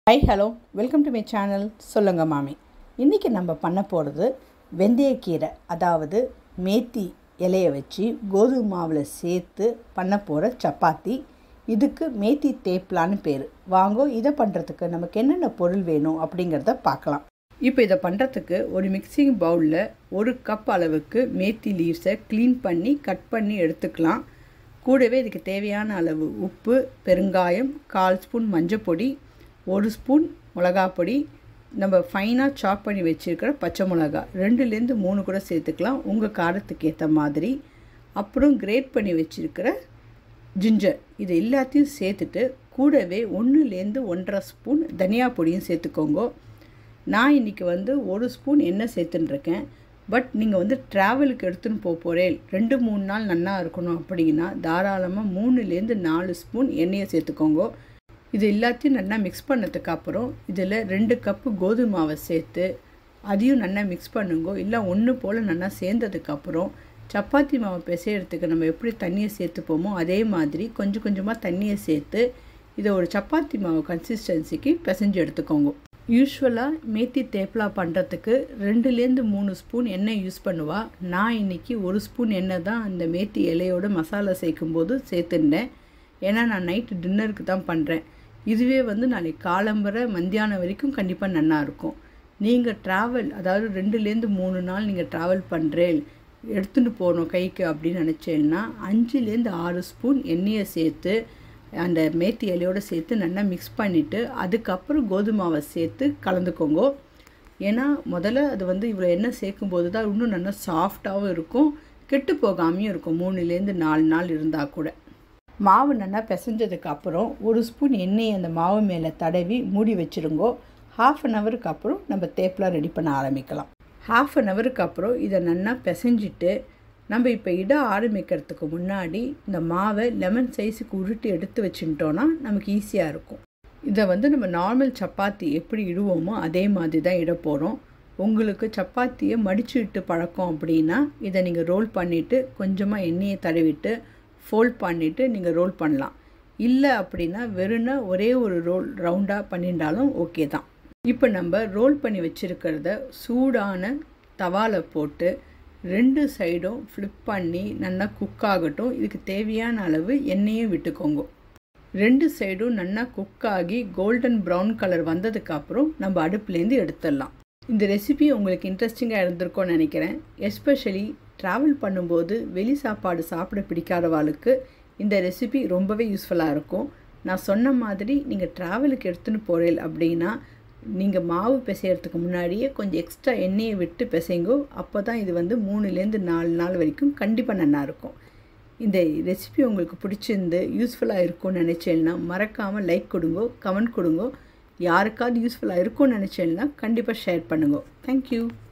hi hello welcome to my channel சொல்லுங்க மாமி இன்றைக்கி நம்ம பண்ண போகிறது வெந்தயக்கீரை அதாவது மேத்தி இலையை வச்சு கோதுமை மாவில் சேர்த்து பண்ண போகிற சப்பாத்தி இதுக்கு மேத்தி தேப்லான்னு பேர் வாங்கோ இதை பண்ணுறதுக்கு நமக்கு என்னென்ன பொருள் வேணும் அப்படிங்கிறத பார்க்கலாம் இப்போ இதை பண்ணுறதுக்கு ஒரு மிக்சிங் பவுலில் ஒரு கப் அளவுக்கு மேத்தி லீவ்ஸை க்ளீன் பண்ணி கட் பண்ணி எடுத்துக்கலாம் கூடவே இதுக்கு தேவையான அளவு உப்பு பெருங்காயம் கால் ஸ்பூன் மஞ்சப்பொடி ஒரு ஸ்பூன் மிளகாப்பொடி நம்ம ஃபைனாக சாப் பண்ணி வச்சுருக்கிற பச்சை மிளகா ரெண்டுலேருந்து மூணு கூட சேர்த்துக்கலாம் உங்கள் காரத்துக்கு ஏற்ற மாதிரி அப்புறம் கிரேட் பண்ணி வச்சுருக்கிற ஜிஞ்சர் இது எல்லாத்தையும் சேர்த்துட்டு கூடவே ஒன்றுலேருந்து ஒன்றரை ஸ்பூன் தனியா பொடியும் சேர்த்துக்கோங்க நான் இன்றைக்கி வந்து ஒரு ஸ்பூன் எண்ணெய் சேர்த்துட்டுருக்கேன் பட் நீங்கள் வந்து ட்ராவலுக்கு எடுத்துன்னு போக போகிறேன் ரெண்டு மூணு நாள் நல்லா இருக்கணும் அப்படின்னா தாராளமாக மூணுலேருந்து நாலு ஸ்பூன் எண்ணெயை சேர்த்துக்கோங்க இது எல்லாத்தையும் நல்லா மிக்ஸ் பண்ணதுக்கு அப்புறம் இதில் ரெண்டு கப்பு கோதுமை மாவை சேர்த்து அதையும் நல்லா மிக்ஸ் பண்ணுங்க இல்லை ஒன்று போல் நல்லா சேர்ந்ததுக்கப்புறம் சப்பாத்தி மாவை பிசையறதுக்கு நம்ம எப்படி தண்ணியை சேர்த்துப்போமோ அதே மாதிரி கொஞ்சம் கொஞ்சமாக தண்ணியை சேர்த்து இதை ஒரு சப்பாத்தி மாவு கன்சிஸ்டன்சிக்கு பிசைஞ்சு எடுத்துக்கோங்க யூஸ்வலாக மேத்தி தேப்லா பண்ணுறதுக்கு ரெண்டுலேருந்து மூணு ஸ்பூன் எண்ணெய் யூஸ் பண்ணுவா நான் இன்றைக்கி ஒரு ஸ்பூன் எண்ணெய் தான் அந்த மேத்தி இலையோட மசாலா சேர்க்கும்போது சேர்த்துட்டேன் ஏன்னா நான் நைட்டு டின்னருக்கு தான் பண்ணுறேன் இதுவே வந்து நாளைக்கு காலம்பரை மத்தியானம் வரைக்கும் கண்டிப்பாக நல்லா இருக்கும் நீங்கள் ட்ராவல் அதாவது ரெண்டுலேருந்து மூணு நாள் நீங்கள் ட்ராவல் பண்ணுறேன் எடுத்துகிட்டு போகணும் கைக்கு அப்படின்னு நினச்சேன்னா அஞ்சுலேருந்து ஆறு ஸ்பூன் எண்ணெயை சேர்த்து அந்த மேத்தி இலையோடு சேர்த்து நல்லா மிக்ஸ் பண்ணிவிட்டு அதுக்கப்புறம் கோதுமாவை சேர்த்து கலந்துக்கோங்க ஏன்னா முதல்ல அது வந்து இவ்வளோ எண்ணெய் சேர்க்கும்போது தான் இன்னும் நல்லா சாஃப்டாகவும் இருக்கும் கெட்டு போகாமையும் இருக்கும் மூணுலேருந்து நாலு நாள் இருந்தால் கூட மாவு நல்லா பிசைஞ்சதுக்கு அப்புறம் ஒரு ஸ்பூன் எண்ணெய் அந்த மாவு மேலே தடவி மூடி வச்சுருங்கோ ஹாஃப் அன் ஹவருக்கு அப்புறம் நம்ம தேப்பெலாம் ரெடி பண்ண ஆரம்பிக்கலாம் ஹாஃப் அன் ஹவருக்கு அப்புறம் இதை நல்லா பிசைஞ்சிட்டு நம்ம இப்போ இட ஆரம்பிக்கிறதுக்கு முன்னாடி இந்த மாவை லெமன் சைஸுக்கு உருட்டி எடுத்து வச்சுட்டோன்னா நமக்கு ஈஸியாக இருக்கும் இதை வந்து நம்ம நார்மல் சப்பாத்தி எப்படி இடுவோமோ அதே மாதிரி தான் இட போகிறோம் உங்களுக்கு சப்பாத்தியை மடிச்சு இட்டு பழக்கம் அப்படின்னா இதை நீங்கள் ரோல் பண்ணிவிட்டு கொஞ்சமாக எண்ணெயை தடவிட்டு ஃபோல்ட் பண்ணிவிட்டு நீங்கள் ரோல் பண்ணலாம் இல்லை அப்படின்னா வெறும்னா ஒரே ஒரு ரோல் ரவுண்டாக பண்ணிட்டாலும் ஓகே தான் இப்போ நம்ம ரோல் பண்ணி வச்சுருக்கிறத சூடான தவாவில் போட்டு ரெண்டு சைடும் ஃப்ளிப் பண்ணி நல்லா குக் ஆகட்டும் இதுக்கு தேவையான அளவு எண்ணெயும் விட்டுக்கோங்க ரெண்டு சைடும் நல்லா குக் ஆகி கோல்டன் ப்ரௌன் கலர் வந்ததுக்கப்புறம் நம்ம அடுப்புலேருந்து எடுத்துடலாம் இந்த ரெசிபி உங்களுக்கு இன்ட்ரெஸ்டிங்காக இருந்திருக்கும்னு நினைக்கிறேன் எஸ்பெஷலி ட்ராவல் பண்ணும்போது வெளி சாப்பாடு சாப்பிட பிடிக்காதவாளுக்கு இந்த ரெசிபி ரொம்பவே யூஸ்ஃபுல்லாக இருக்கும் நான் சொன்ன மாதிரி நீங்கள் ட்ராவலுக்கு எடுத்துன்னு போகிறேன் அப்படின்னா நீங்கள் மாவு பிசையறதுக்கு முன்னாடியே கொஞ்சம் எக்ஸ்ட்ரா எண்ணெயை விட்டு பிசைங்கோ அப்போ தான் இது வந்து மூணுலேருந்து நாலு நாள் வரைக்கும் கண்டிப்பாக நல்லாயிருக்கும் இந்த ரெசிபி உங்களுக்கு பிடிச்சிருந்து யூஸ்ஃபுல்லாக இருக்கும்னு நினச்சேன்னா மறக்காமல் லைக் கொடுங்கோ கமெண்ட் கொடுங்கோ யாருக்காவது யூஸ்ஃபுல்லாக இருக்கும்னு நினச்சேன்னா கண்டிப்பாக ஷேர் பண்ணுங்க தேங்க்யூ